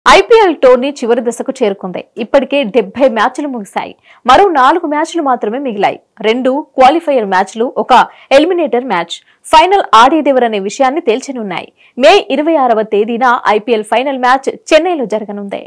IPL tourney చివరి దశకు చేరుకుంది ఇప్పటికే డెబ్బై మ్యాచ్లు ముగిశాయి మరో నాలుగు మ్యాచ్లు మాత్రమే మిగిలాయి రెండు క్వాలిఫైయర్ మ్యాచ్లు ఒక ఎలిమినేటర్ మ్యాచ్ ఫైనల్ ఆడేదెవరనే విషయాన్ని తేల్చనున్నాయి మే ఇరవై ఆరవ తేదీన ఐపీఎల్ ఫైనల్ మ్యాచ్ చెన్నైలో జరగనుంది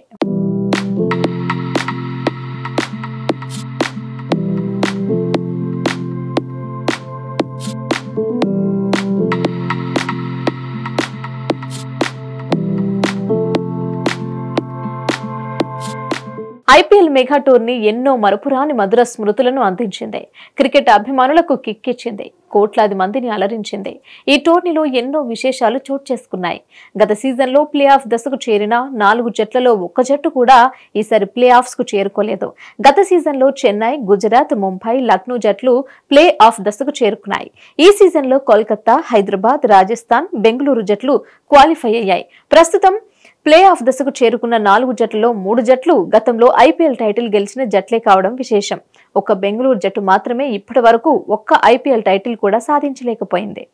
ఐపీఎల్ మెగా టోర్నీ ఎన్నో మరపురాని మధుర స్మృతులను అందించింది క్రికెట్ అభిమానులకు కిక్కిచ్చింది కోట్లాది మందిని అలరించింది ఈ టోర్నీలో ఎన్నో విశేషాలు చోటు చేసుకున్నాయి గత సీజన్లో ప్లే ఆఫ్ దశకు చేరిన నాలుగు జట్లలో ఒక్క జట్టు కూడా ఈసారి ప్లే ఆఫ్స్ కు చేరుకోలేదు గత సీజన్లో చెన్నై గుజరాత్ ముంబై లక్నో జట్లు ప్లే ఆఫ్ దశకు చేరుకున్నాయి ఈ సీజన్లో కోల్కతా హైదరాబాద్ రాజస్థాన్ బెంగళూరు జట్లు క్వాలిఫై అయ్యాయి ప్రస్తుతం ప్లే ఆఫ్ దశకు చేరుకున్న నాలుగు జట్లలో మూడు జట్లు గతంలో ఐపీఎల్ టైటిల్ గెలిచిన జట్లే కావడం విశేషం ఒక్క బెంగళూరు జట్టు మాత్రమే ఇప్పటి వరకు ఒక్క ఐపీఎల్ టైటిల్ కూడా సాధించలేకపోయింది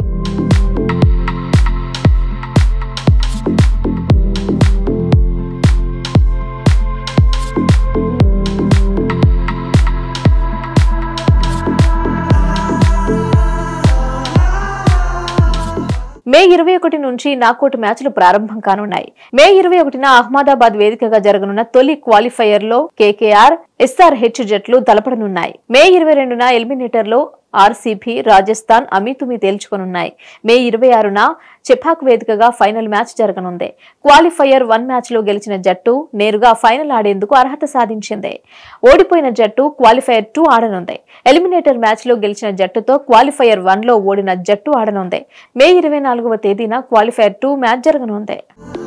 మే ఇరవై ఒకటి నుంచి నాకౌట్ మ్యాచ్లు ప్రారంభం కానున్నాయి మే ఇరవై ఒకటిన అహ్మదాబాద్ వేదికగా జరగనున్న తొలి క్వాలిఫైయర్ లో కేకేఆర్ ఎస్ఆర్హెచ్ జట్లు తలపడనున్నాయి మే ఇరవై రెండున ఎలిమినేటర్ లో ఆర్సీబీ రాజస్థాన్ అమీతుమి తేల్చుకోనున్నాయి మే ఇరవై ఆరున చెపాక్ వేదికగా ఫైనల్ మ్యాచ్ జరగనుంది క్వాలిఫైయర్ వన్ మ్యాచ్ లో గెలిచిన జట్టు నేరుగా ఫైనల్ ఆడేందుకు అర్హత సాధించింది ఓడిపోయిన జట్టు క్వాలిఫైయర్ టూ ఆడనుంది ఎలిమినేటర్ మ్యాచ్ లో గెలిచిన జట్టుతో క్వాలిఫైయర్ వన్ లో ఓడిన జట్టు ఆడనుంది మే ఇరవై నాలుగవ తేదీన క్వాలిఫైయర్ టూ మ్యాచ్ జరగనుంది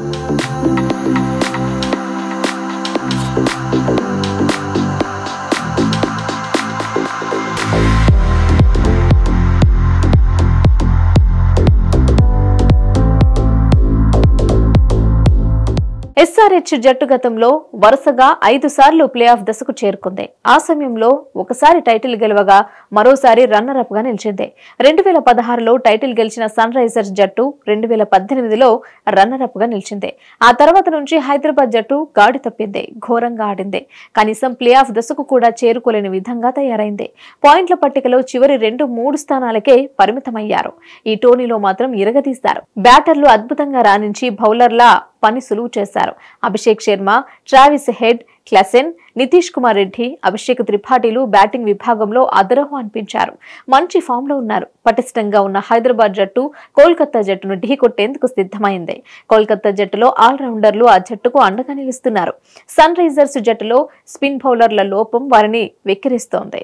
ఎస్ఆర్హెచ్ జట్టు గతంలో వరుసగా ఐదు సార్లు ప్లే ఆఫ్ దశకు చేరుకుంది ఆ సమయంలో ఒకసారి టైటిల్ గెలవగా మరోసారి రన్నర్ అప్ గా నిలిచింది రెండు వేల పదహారులో టైటిల్ గెలిచిన సన్ రైజర్స్ జట్టు రెండు వేల పద్దెనిమిదిలో రన్నర్ అప్ గా నిలిచింది ఆ తర్వాత నుంచి హైదరాబాద్ జట్టు గాడి తప్పింది ఘోరంగా ఆడింది కనీసం ప్లే ఆఫ్ దశకు కూడా చేరుకోలేని విధంగా తయారైంది పాయింట్ల పట్టికలో చివరి రెండు మూడు స్థానాలకే పరిమితమయ్యారు ఈ టోర్నీలో మాత్రం ఇరగదీశారు బ్యాటర్లు అద్భుతంగా రాణించి బౌలర్ల పని సులువు చేశారు Abhishek Sharma Travis Head Klaasen Nitish Kumar Reddy Abhishek త్రిపాఠిలు బ్యాటింగ్ విభాగంలో అదరహం అనిపించారు మంచి ఫామ్ లో ఉన్నారు పటిష్టంగా ఉన్న హైదరాబాద్ జట్టు కోల్కతా జట్టును ఢీకొట్టేందుకు సిద్ధమైంది కోల్కతా జట్టులో ఆల్రౌండర్లు ఆ జట్టుకు అండగా నిలుస్తున్నారు సన్ రైజర్స్ జట్టులో స్పిన్ బౌలర్ల లోపం వారిని వెక్కిరిస్తోంది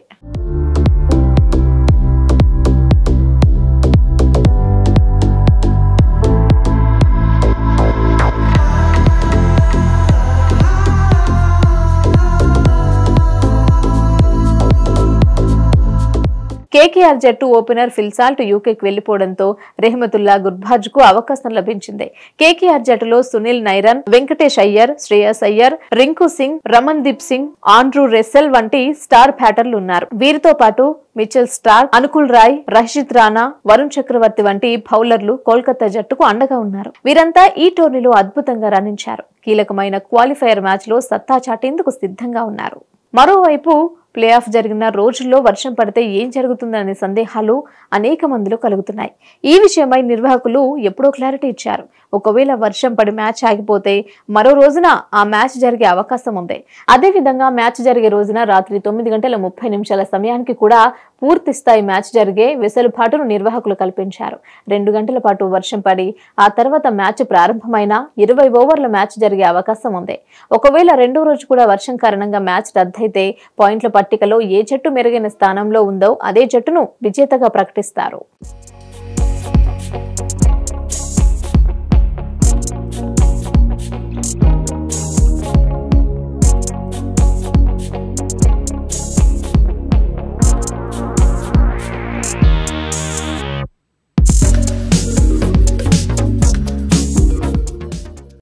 కేకేఆర్ జట్టు ఓపెనర్ ఫిల్సాల్ట్ యూకేకి వెళ్లిపోవడంతో రెహమతుల్లా గుర్బాజ్ కు అవకాశం లభించింది కేకేఆర్ జట్టులో Sunil Narine Venkatesh Iyer Shreyas Iyer Rinku Singh Ramandeep Singh Andre Russell వంటి స్టార్ బ్యాటర్లు ఉన్నారు వీరితో పాటు మిచెల్ స్టార్ అనుకుల్ రాయ్ రషిద్ రాణా వరుణ్ చక్రవర్తి వంటి బౌలర్లు కోల్కతా జట్టుకు అండగా ఉన్నారు వీరంతా ఈ టోర్నీలో అద్భుతంగా రాణించారు కీలకమైన క్వాలిఫైయర్ మ్యాచ్ లో సత్తా చాటేందుకు సిద్ధంగా ఉన్నారు మరోవైపు ప్లే ఆఫ్ జరిగిన రోజుల్లో వర్షం పడితే ఏం జరుగుతుందనే సందేహాలు అనేక మందిలో కలుగుతున్నాయి ఈ విషయమై నిర్వాహకులు ఎప్పుడో క్లారిటీ ఇచ్చారు ఒకవేళ వర్షం పడి మ్యాచ్ ఆగిపోతే మరో రోజున ఆ మ్యాచ్ జరిగే అవకాశం ఉంది అదేవిధంగా మ్యాచ్ జరిగే రోజున రాత్రి తొమ్మిది గంటల ముప్పై నిమిషాల సమయానికి కూడా పూర్తి స్థాయి మ్యాచ్ జరిగే వెసులుబాటును నిర్వాహకులు కల్పించారు రెండు గంటల పాటు వర్షం పడి ఆ తర్వాత మ్యాచ్ ప్రారంభమైన ఇరవై ఓవర్ల మ్యాచ్ జరిగే అవకాశం ఉంది ఒకవేళ రెండో రోజు కూడా వర్షం కారణంగా మ్యాచ్ రద్దయితే పాయింట్ల పట్టికలో ఏ జట్టు మెరుగైన స్థానంలో ఉందో అదే జట్టును విజేతగా ప్రకటిస్తారు